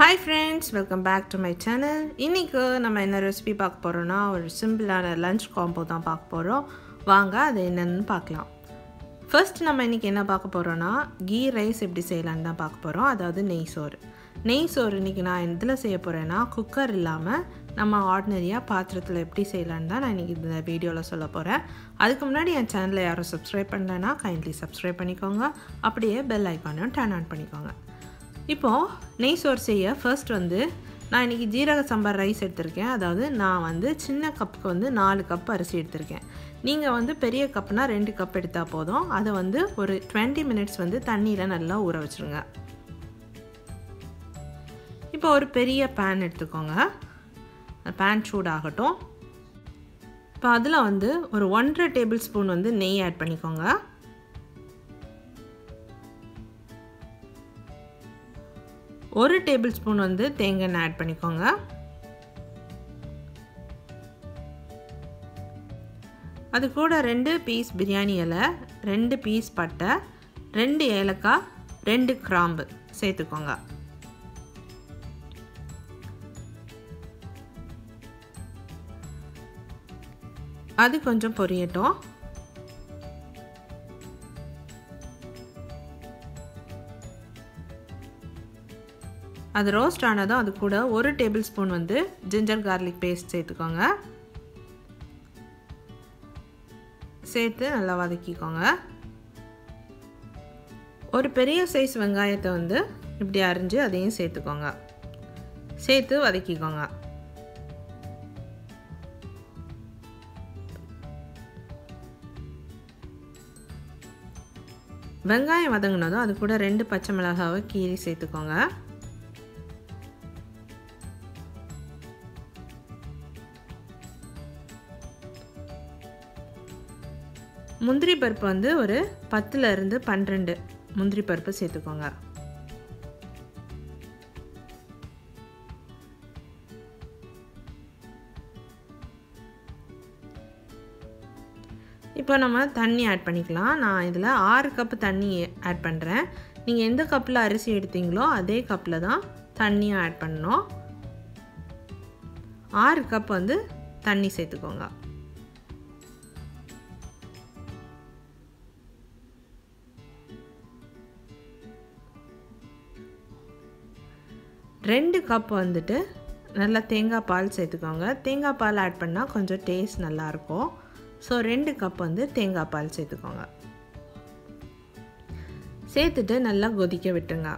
hi friends welcome back to my channel இன்றைக்கி நம்ம என்ன ரெசிபி பார்க்க போகிறோன்னா ஒரு சிம்பிளான லஞ்ச் காம்போ தான் பார்க்க போகிறோம் வாங்க அது என்னென்னு பார்க்கலாம் ஃபர்ஸ்ட் நம்ம இன்றைக்கி என்ன பார்க்க போகிறோன்னா கீ ரைஸ் எப்படி செய்யலான்னு தான் பார்க்க போகிறோம் அதாவது நெய் சோறு நெய் சோறு இன்றைக்கி நான் எதில் செய்ய போகிறேன்னா குக்கர் இல்லாமல் நம்ம ஆர்டினரியாக பாத்திரத்தில் எப்படி செய்யலான்னு தான் நான் இன்றைக்கி இந்த வீடியோவில் சொல்ல போகிறேன் அதுக்கு முன்னாடி என் சேனலை யாரும் சப்ஸ்கிரைப் பண்ணலைன்னா கைண்ட்லி சப்ஸ்கிரைப் பண்ணிக்கோங்க அப்படியே பெல் ஐக்கானையும் டர்ன் ஆன் பண்ணிக்கோங்க இப்போது நெய் சோறு செய்ய ஃபர்ஸ்ட் வந்து நான் இன்றைக்கி ஜீரக சம்பார் ரைஸ் எடுத்திருக்கேன் அதாவது நான் வந்து சின்ன கப்புக்கு வந்து நாலு கப் அரிசி எடுத்திருக்கேன் நீங்கள் வந்து பெரிய கப்னால் ரெண்டு கப் எடுத்தால் போதும் அதை வந்து ஒரு டுவெண்ட்டி மினிட்ஸ் வந்து தண்ணியில் நல்லா ஊற வச்சுருங்க இப்போ ஒரு பெரிய பேன் எடுத்துக்கோங்க பேன் சூடாகட்டும் இப்போ அதில் வந்து ஒரு ஒன்றரை டேபிள் ஸ்பூன் வந்து நெய் ஆட் பண்ணிக்கோங்க ஒரு டேபிள் ஸ்பூன் வந்து தேங்காய் எண்ணெய் ஆட் பண்ணிக்கோங்க அது கூட ரெண்டு பீஸ் பிரியாணி இலை ரெண்டு பீஸ் பட்டை ரெண்டு ஏலக்காய் ரெண்டு கிராம்பு சேர்த்துக்கோங்க அது கொஞ்சம் பொரியட்டும் அது ரோஸ்ட் ஆனதும் அது கூட ஒரு டேபிள் ஸ்பூன் வந்து ஜிஞ்சர் கார்லிக் பேஸ்ட் சேர்த்துக்கோங்க சேர்த்து நல்லா வதக்கிக்கோங்க ஒரு பெரிய சைஸ் வெங்காயத்தை வந்து இப்படி அரிஞ்சு அதையும் சேர்த்துக்கோங்க சேர்த்து வதக்கிக்கோங்க வெங்காயம் வதங்கினதும் அது கூட ரெண்டு பச்சை மிளகாவை கீரி சேர்த்துக்கோங்க முந்திரி பருப்பு வந்து ஒரு பத்துல இருந்து பன்னிரெண்டு முந்திரி பருப்பு சேர்த்துக்கோங்க இப்போ நம்ம தண்ணி ஆட் பண்ணிக்கலாம் நான் இதில் ஆறு கப்பு தண்ணி ஆட் பண்ணுறேன் நீங்கள் எந்த கப்பில் அரிசி எடுத்தீங்களோ அதே கப்பில் தான் தண்ணியும் ஆட் பண்ணணும் ஆறு கப் வந்து தண்ணி சேர்த்துக்கோங்க ரெண்டு கப் வந்துட்டு நல்லா தேங்காய் பால் சேர்த்துக்கோங்க தேங்காய் பால் ஆட் பண்ணால் கொஞ்சம் டேஸ்ட் நல்லாயிருக்கும் ஸோ ரெண்டு கப் வந்து தேங்காய் பால் சேர்த்துக்கோங்க சேர்த்துட்டு நல்லா கொதிக்க விட்டுங்க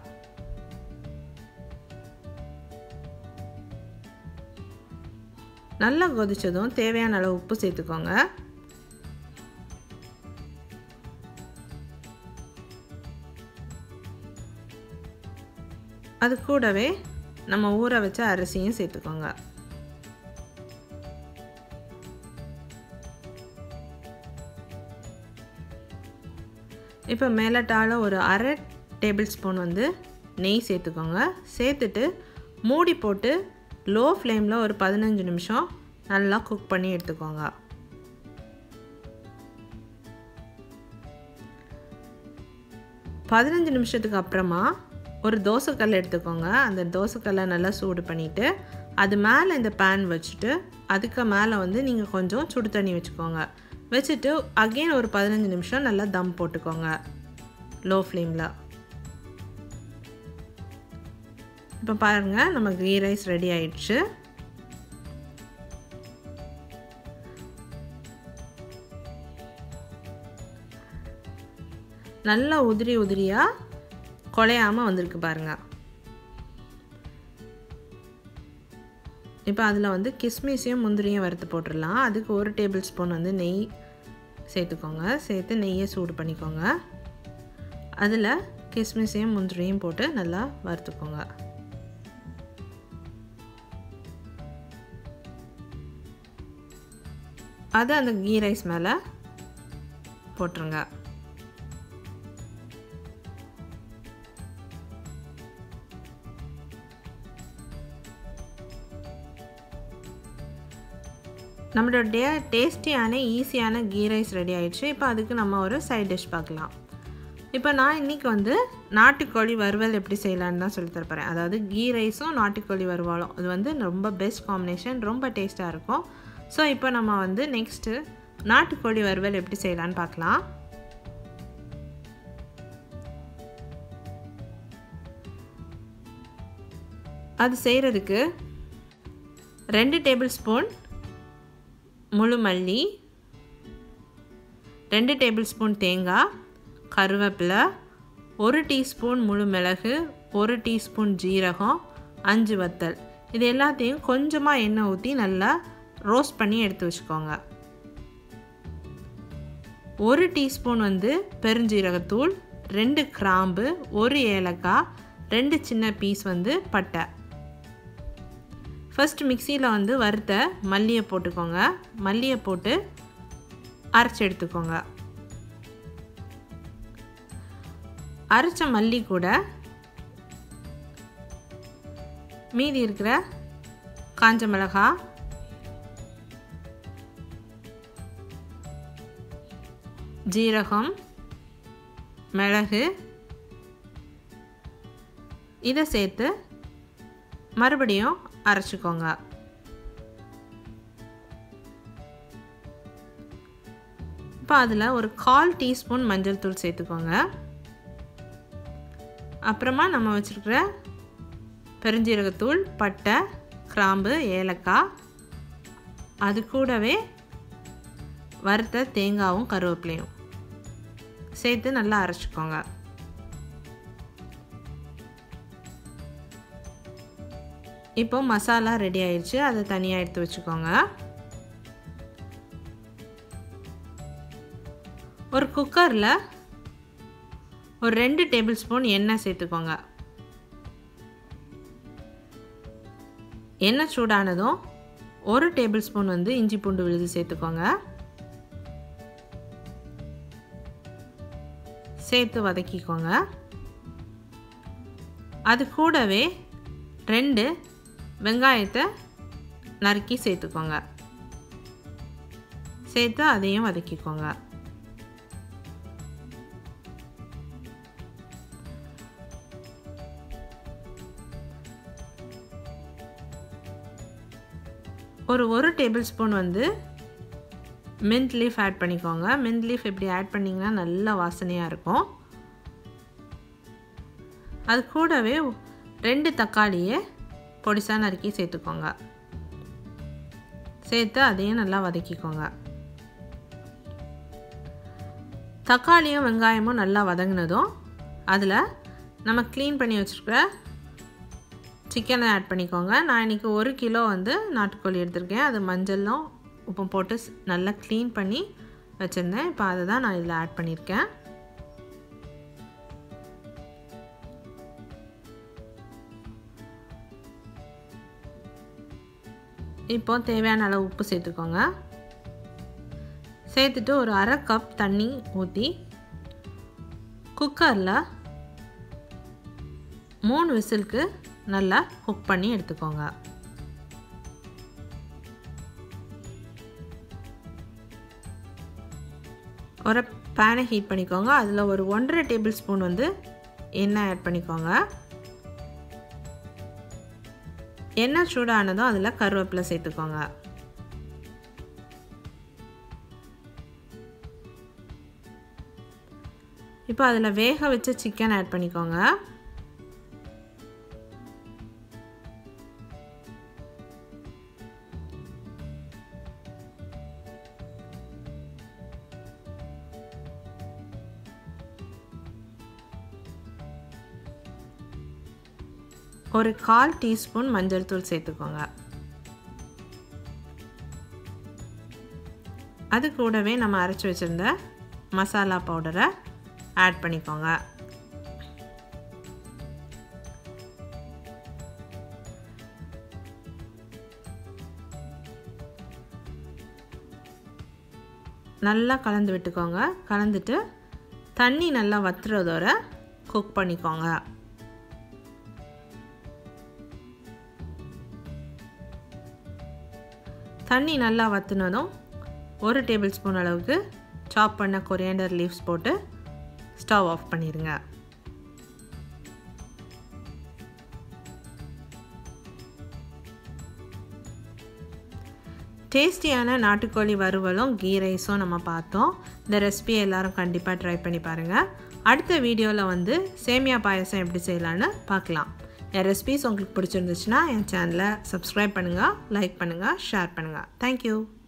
நல்லா கொதித்ததும் தேவையான அளவு உப்பு சேர்த்துக்கோங்க அது கூடவே நம்ம ஊற வச்ச அரிசியும் சேர்த்துக்கோங்க இப்போ மேலட்டால ஒரு அரை டேபிள் ஸ்பூன் வந்து நெய் சேர்த்துக்கோங்க சேர்த்துட்டு மூடி போட்டு லோ ஃப்ளேமில் ஒரு பதினஞ்சு நிமிஷம் நல்லா குக் பண்ணி எடுத்துக்கோங்க பதினஞ்சு நிமிஷத்துக்கு அப்புறமா ஒரு தோசைக்கல் எடுத்துக்கோங்க அந்த தோசைக்கல்லை நல்லா சூடு பண்ணிவிட்டு அது மேலே இந்த பேன் வச்சுட்டு அதுக்கு மேலே வந்து நீங்கள் கொஞ்சம் சுடு தண்ணி வச்சுக்கோங்க வச்சுட்டு அகெயின் ஒரு பதினஞ்சு நிமிஷம் நல்லா தம் போட்டுக்கோங்க லோ ஃப்ளேமில் இப்போ பாருங்கள் நம்ம கீ ரைஸ் ரெடி ஆயிடுச்சு நல்லா உதிரி உதிரியாக குலையாமல் வந்திருக்கு பாருங்கள் இப்போ அதில் வந்து கிஸ்மிஸையும் முந்திரியும் வறுத்து போட்டுடலாம் அதுக்கு ஒரு டேபிள் ஸ்பூன் வந்து நெய் சேர்த்துக்கோங்க சேர்த்து நெய்யை சூடு பண்ணிக்கோங்க அதில் கிஸ்மிஸையும் முந்திரியும் போட்டு நல்லா வறுத்துக்கோங்க அதை அந்த கீ ரைஸ் மேலே போட்டுருங்க நம்மளுடைய டேஸ்டியான ஈஸியான கீ ரைஸ் ரெடி ஆயிடுச்சு இப்போ அதுக்கு நம்ம ஒரு சைட் டிஷ் பார்க்கலாம் இப்போ நான் இன்றைக்கி வந்து நாட்டுக்கோழி வறுவல் எப்படி செய்யலான்னு தான் சொல்லி தரப்போகிறேன் அதாவது கீ ரைஸும் நாட்டுக்கோழி வறுவலும் அது வந்து ரொம்ப பெஸ்ட் காம்பினேஷன் ரொம்ப டேஸ்ட்டாக இருக்கும் ஸோ இப்போ நம்ம வந்து நெக்ஸ்ட்டு நாட்டுக்கோழி வறுவல் எப்படி செய்யலான்னு பார்க்கலாம் அது செய்கிறதுக்கு ரெண்டு டேபிள் ஸ்பூன் முழு மல்லி ரெண்டு டேபிள் ஸ்பூன் தேங்காய் கருவேப்பிலை ஒரு டீஸ்பூன் முழு மிளகு ஒரு டீஸ்பூன் ஜீரகம் அஞ்சு வத்தல் இது எல்லாத்தையும் கொஞ்சமாக எண்ணெய் ஊற்றி நல்லா ரோஸ்ட் பண்ணி எடுத்து வச்சுக்கோங்க ஒரு டீஸ்பூன் வந்து பெருஞ்சீரகத்தூள் ரெண்டு கிராம்பு ஒரு ஏலக்காய் ரெண்டு சின்ன பீஸ் வந்து பட்டை ஃபஸ்ட் மிக்சியில் வந்து வறுத்த மல்லியை போட்டுக்கோங்க மல்லியை போட்டு அரைச்சி எடுத்துக்கோங்க அரைச்ச மல்லி கூட மீதி இருக்கிற காஞ்ச மிளகா ஜீரகம் மிளகு இதை சேர்த்து மறுபடியும் அரைச்சிக்கோங்க இப்போ அதில் ஒரு கால் டீஸ்பூன் மஞ்சள் தூள் சேர்த்துக்கோங்க அப்புறமா நம்ம வச்சுருக்கிற பெருஞ்சீரகத்தூள் பட்டை கிராம்பு ஏலக்காய் அது கூடவே வறுத்த தேங்காவும் கருவேப்பிலையும் சேர்த்து நல்லா அரைச்சிக்கோங்க இப்போ மசாலா ரெடி ஆயிடுச்சு அதை தனியாக எடுத்து வச்சுக்கோங்க ஒரு குக்கரில் ஒரு ரெண்டு டேபிள் ஸ்பூன் எண்ணெய் சேர்த்துக்கோங்க எண்ணெய் சூடானதும் ஒரு டேபிள் ஸ்பூன் வந்து இஞ்சி பூண்டு விழுது சேர்த்துக்கோங்க சேர்த்து வதக்கிக்கோங்க அது கூடவே ரெண்டு வெங்காயத்தை நறுக்கி சேர்த்துக்கோங்க சேர்த்து அதையும் வதக்கிக்கோங்க ஒரு ஒரு டேபிள் ஸ்பூன் வந்து மின்ட் லீஃப் ஆட் பண்ணிக்கோங்க மின்ட் லீஃப் இப்படி ஆட் பண்ணிங்கன்னா நல்ல வாசனையாக இருக்கும் அது கூடவே ரெண்டு தக்காளியை பொடிசாக நறுக்கி சேர்த்துக்கோங்க சேர்த்து அதையும் நல்லா வதக்கிக்கோங்க தக்காளியும் வெங்காயமும் நல்லா வதங்கினதும் அதில் நம்ம க்ளீன் பண்ணி வச்சுருக்கிற சிக்கனை ஆட் பண்ணிக்கோங்க நான் இன்றைக்கி ஒரு கிலோ வந்து நாட்டுக்கோழி எடுத்திருக்கேன் அது மஞ்சளும் உப்பும் போட்டு நல்லா க்ளீன் பண்ணி வச்சுருந்தேன் இப்போ அதை தான் நான் இதில் ஆட் பண்ணியிருக்கேன் இப்போ தேவையான அளவு உப்பு சேர்த்துக்கோங்க சேர்த்துட்டு ஒரு அரை கப் தண்ணி ஊற்றி குக்கரில் மூணு விசிலுக்கு நல்லா குக் பண்ணி எடுத்துக்கோங்க ஒரு பேனை ஹீட் பண்ணிக்கோங்க அதில் ஒரு ஒன்றரை டேபிள் ஸ்பூன் வந்து எண்ணெய் ஆட் பண்ணிக்கோங்க எண்ணெய் சூடானதும் அதில் கருவேப்பிலை சேர்த்துக்கோங்க இப்போ அதில் வேக வச்ச சிக்கன் ஆட் பண்ணிக்கோங்க ஒரு கால் டீஸ்பூன் மஞ்சள் தூள் சேர்த்துக்கோங்க அது கூடவே நம்ம அரைச்சி வச்சுருந்த மசாலா பவுடரை ஆட் பண்ணிக்கோங்க நல்லா கலந்து விட்டுக்கோங்க கலந்துட்டு தண்ணி நல்லா வத்துறதோட குக் பண்ணிக்கோங்க தண்ணி நல்லா வத்துனதும் ஒரு டேபிள் ஸ்பூன் அளவுக்கு சாப் பண்ண கொரியாண்டர் லீவ்ஸ் போட்டு ஸ்டவ் ஆஃப் பண்ணிடுங்க டேஸ்டியான நாட்டுக்கோழி வறுவலும் கீ ரைஸும் நம்ம பார்த்தோம் இந்த ரெசிபி எல்லோரும் கண்டிப்பாக ட்ரை பண்ணி பாருங்கள் அடுத்த வீடியோவில் வந்து சேமியா பாயசம் எப்படி செய்யலான்னு பார்க்கலாம் என் ரெசிபிஸ் உங்களுக்கு பிடிச்சிருந்துச்சுன்னா என் சேனலை சப்ஸ்கிரைப் பண்ணுங்கள் லைக் பண்ணுங்கள் ஷேர் பண்ணுங்கள் தேங்க்யூ